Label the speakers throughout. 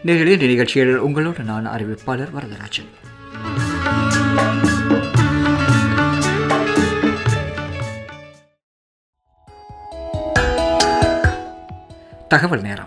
Speaker 1: நேரிலே இந்த நிகழ்ச்சியில் உங்களோடு நான் அறிவிப்பாளர் வரதராஜன் தகவல் நேரம்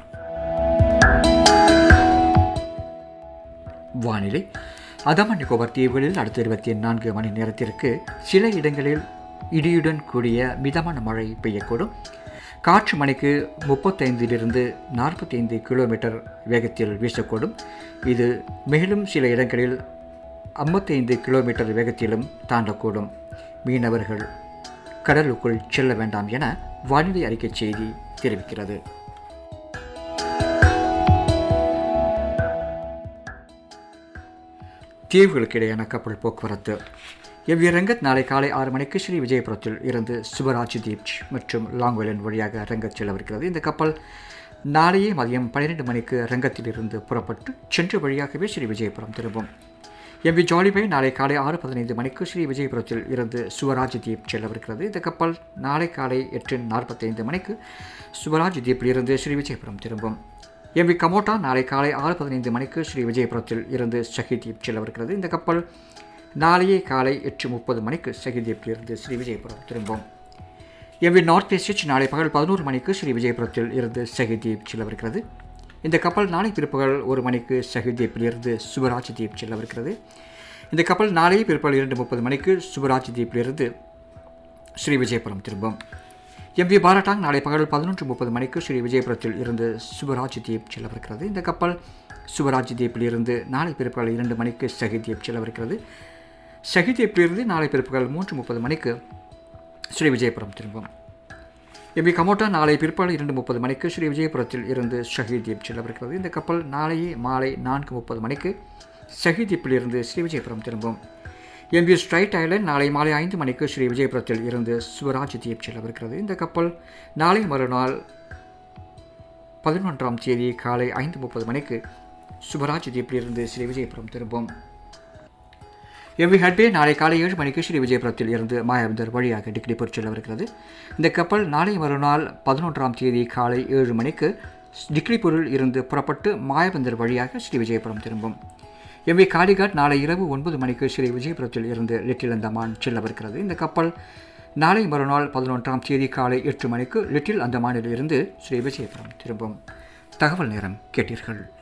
Speaker 1: வானிலை அந்தமான் நிக்கோபார் தீவுகளில் அடுத்த இருபத்தி நான்கு மணி நேரத்திற்கு சில இடங்களில் இடியுடன் கூடிய மிதமான மழை பெய்யக்கூடும் காற்று மணிக்கு முப்பத்தைந்திலிருந்து நாற்பத்தைந்து கிலோமீட்டர் வேகத்தில் வீசக்கூடும் இது மேலும் சில இடங்களில் ஐம்பத்தைந்து கிலோமீட்டர் வேகத்திலும் தாண்டக்கூடும் மீனவர்கள் கடலுக்குள் செல்ல வேண்டாம் என வானிலை அறிக்கை செய்தி தெரிவிக்கிறது தீவுகளுக்கு இடையான கப்பல் போக்குவரத்து எவ்விய ரங்கத் நாளை காலை ஆறு மணிக்கு ஸ்ரீ விஜயபுரத்தில் இருந்து சுபராஜ் தீப் மற்றும் லாங்வெலன் வழியாக ரங்கத் செல்லவிருக்கிறது இந்த கப்பல் நாளையே மதியம் பன்னிரெண்டு மணிக்கு ரங்கத்தில் இருந்து புறப்பட்டு சென்ற வழியாகவே ஸ்ரீ விஜயபுரம் திரும்பும் எம் வி ஜாலிபை நாளை காலை ஆறு பதினைந்து மணிக்கு ஸ்ரீ விஜயபுரத்தில் இருந்து சுவராஜ் தீப் செல்லவிருக்கிறது இந்த கப்பல் நாளை காலை எட்டு நாற்பத்தைந்து மணிக்கு சுவராஜ் தீப்பில் இருந்து ஸ்ரீ விஜயபுரம் திரும்பும் எம் வி கமோட்டா நாளை காலை ஆறு பதினைந்து மணிக்கு ஸ்ரீ விஜயபுரத்தில் இருந்து ஷஹிதீப் செல்லவிருக்கிறது இந்த கப்பல் நாளையே காலை எட்டு முப்பது மணிக்கு ஷஹிதீப்பில் இருந்து ஸ்ரீ விஜயபுரம் திரும்பும் எம் வி நார்த் வெஸ்ட் நாளை பகல் பதினோரு மணிக்கு ஸ்ரீ விஜயபுரத்தில் இருந்து ஷஹிதீப் செல்லவிருக்கிறது இந்த கப்பல் நாளை பிற்பகல் ஒரு மணிக்கு ஷஹிதீப்பில் இருந்து சுபராஜ் தீப் செல்லவிருக்கிறது இந்த கப்பல் நாளை பிற்பகல் இரண்டு முப்பது மணிக்கு சுபராஜ் தீப்பில் இருந்து ஸ்ரீ விஜயபுரம் திரும்பும் எம் வி பாராட்டாங் நாளை பகல் பதினொன்று முப்பது மணிக்கு ஸ்ரீ விஜயபுரத்தில் இருந்து சுபராஜ் தீப் செல்லவிருக்கிறது இந்த கப்பல் சுபராஜ் தீப்பில் இருந்து நாளை பிற்பகல் இரண்டு மணிக்கு ஷஹிதீப் செல்லவிருக்கிறது ஷஹிதீப்பிலிருந்து நாளை பிற்பகல் மூன்று முப்பது மணிக்கு ஸ்ரீ விஜயபுரம் திரும்பும் எம் வி கமோட்டா நாளை பிற்பகல் இரண்டு முப்பது மணிக்கு ஸ்ரீ விஜயபுரத்தில் இருந்து ஷஹீதீப் செல்லவிருக்கிறது இந்த கப்பல் நாளையே மாலை நான்கு முப்பது மணிக்கு ஷஹீதீப்பில் இருந்து ஸ்ரீ விஜயபுரம் திரும்பும் எம் வி ஸ்ட்ரைட் ஐலண்ட் நாளை மாலை ஐந்து மணிக்கு ஸ்ரீ விஜயபுரத்தில் இருந்து சுவராஜ் தீப் செல்லவிருக்கிறது இந்த கப்பல் நாளை மறுநாள் பதினொன்றாம் தேதி காலை ஐந்து முப்பது மணிக்கு சுவராஜ் தீப்பில் இருந்து ஸ்ரீ விஜயபுரம் திரும்பும் எவ்வி ஹட்பே நாளை காலை ஏழு மணிக்கு ஸ்ரீ விஜயபுரத்தில் இருந்து மாயாபந்தர் வழியாக டிக்டிபூர் செல்லவிருக்கிறது இந்த கப்பல் நாளை மறுநாள் பதினொன்றாம் தேதி காலை ஏழு மணிக்கு டிக்ரிபூரில் இருந்து புறப்பட்டு மாயாபந்தர் வழியாக ஸ்ரீ விஜயபுரம் திரும்பும் எம்வி காளிகாட் நாளை இரவு ஒன்பது மணிக்கு ஸ்ரீ விஜயபுரத்தில் இருந்து லிட்டில் அந்தமான் செல்லவிருக்கிறது இந்த கப்பல் நாளை மறுநாள் பதினொன்றாம் தேதி காலை எட்டு மணிக்கு லிட்டில் அந்தமானில் இருந்து ஸ்ரீ விஜயபுரம் திரும்பும் தகவல் நேரம் கேட்டீர்கள்